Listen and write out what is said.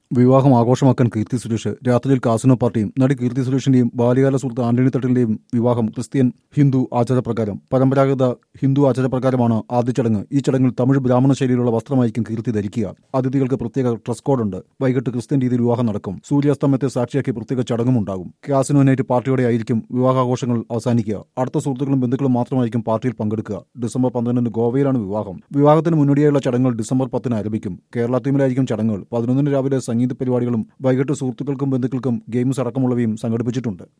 വിവാഹം ആഘോഷമാക്കാൻ കീർത്തി സുരേഷ് രാത്രിയിൽ കാസിനോ പാർട്ടിയും നടി കീർത്തി സുരേഷിന്റെയും ബാല്യകാല സുഹൃത്ത് ആന്റണി തട്ടിലിന്റെയും വിവാഹം ക്രിസ്ത്യൻ ഹിന്ദു ആചാരപ്രകാരം പരമ്പരാഗത ഹിന്ദു ആചാരപ്രകാരമാണ് ആദ്യ ചടങ്ങ് ഈ ചടങ്ങിൽ തമിഴ് ബ്രാഹ്മണ ശൈലിയിലുള്ള വസ്ത്രമായിരിക്കും കീർത്തി ധരിക്കുക അതിഥികൾക്ക് പ്രത്യേക ഡ്രസ് കോഡുണ്ട് വൈകിട്ട് ക്രിസ്ത്യൻ രീതിയിൽ വിവാഹം നടക്കും സൂര്യാസ്തമയത്തെ സാക്ഷിയാക്കി പ്രത്യേക ചടങ്ങും ഉണ്ടാകും കാസിനോ നൈറ്റ് പാർട്ടിയോടെ ആയിരിക്കും വിവാഹാഘോഷങ്ങൾ അവസാനിക്കുക അടുത്ത സുഹൃത്തുക്കളും ബന്ധുക്കളും മാത്രമായിരിക്കും പാർട്ടിയിൽ പങ്കെടുക്കുക ഡിസംബർ പന്ത്രണ്ടിന് ഗോവയിലാണ് വിവാഹം വിവാഹത്തിന് മുന്നോടിയായുള്ള ചടങ്ങുകൾ ഡിസംബർ പത്തിന് ആരംഭിക്കും കേരള ടീമിലായിരിക്കും ചടങ്ങുകൾ പതിനൊന്നിന് രാവിലെ സംഗീത പരിപാടികളും വൈകിട്ട് സുഹൃത്തുക്കൾക്കും ബന്ധുക്കൾക്കും ഗെയിംസ് അടക്കമുള്ളവയും സംഘടിപ്പിച്ചിട്ടുണ്ട്